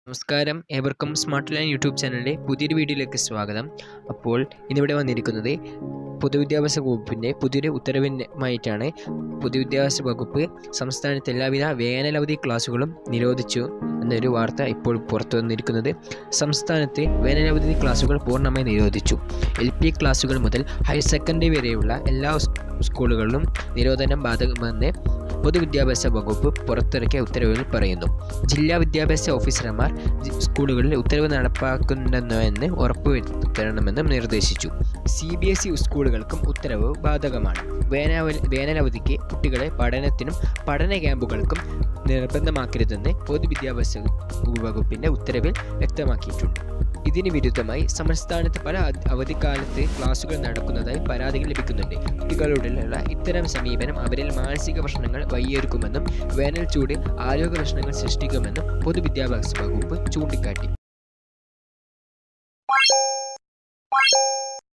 നമസ്കാരം ഏവർക്കും smart line YouTube ചാനലിൻ്റെ പുതിയൊരു വീഡിയോയിലേക്ക് സ്വാഗതം അപ്പോൾ ഇന്നിവിടെ വന്നിരിക്കുന്നത് പൊതുവിദ്യാഭ്യാസ വകുപ്പിൻ്റെ പുതിയൊരു ഉത്തരവുമായിട്ടാണ് പൊതുവിദ്യാഭ്യാസ വകുപ്പ് സംസ്ഥാനത്ത് എല്ലാവിധ വേനലവധി ക്ലാസുകളും നിരോധിച്ചു എന്നൊരു വാർത്ത ഇപ്പോൾ പുറത്തു വന്നിരിക്കുന്നത് സംസ്ഥാനത്ത് വേനലവധി ക്ലാസുകൾ പൂർണ്ണമായി നിരോധിച്ചു എൽ പി ക്ലാസുകൾ മുതൽ ഹയർ സെക്കൻഡറി വരെയുള്ള എല്ലാ സ് സ്കൂളുകളിലും നിരോധനം ബാധകമെന്ന് പൊതുവിദ്യാഭ്യാസ വകുപ്പ് പുറത്തിറക്കിയ ഉത്തരവിൽ പറയുന്നു ജില്ലാ വിദ്യാഭ്യാസ ഓഫീസർമാർ ജി- സ്കൂളുകളിൽ ഉത്തരവ് നടപ്പാക്കുന്നുവെന്ന് ഉറപ്പുവരുത്തണമെന്നും നിർദ്ദേശിച്ചു സി ബി എസ് ഇ സ്കൂളുകൾക്കും ഉത്തരവ് ബാധകമാണ് വേനവ വേനലവധിക്ക് കുട്ടികളെ പഠനത്തിനും പഠന ക്യാമ്പുകൾക്കും നിർബന്ധമാക്കരുതെന്ന് പൊതുവിദ്യാഭ്യാസ വകുപ്പിൻ്റെ ഉത്തരവിൽ വ്യക്തമാക്കിയിട്ടുണ്ട് ഇതിന് വിരുദ്ധമായി സംസ്ഥാനത്ത് പല അവ- അവധിക്കാലത്ത് ക്ലാസുകൾ നടക്കുന്നതായി പരാതികൾ ലഭിക്കുന്നുണ്ട് കുട്ടികളോടുള്ള ഇത്തരം സമീപനം അവരിൽ മാനസിക പ്രശ്നങ്ങൾ വഴിയൊരുക്കുമെന്നും വേനൽ ചൂട് ആരോഗ്യ പ്രശ്നങ്ങൾ സൃഷ്ടിക്കുമെന്നും പൊതുവിദ്യാഭ്യാസ വകുപ്പ് ചൂണ്ടിക്കാട്ടി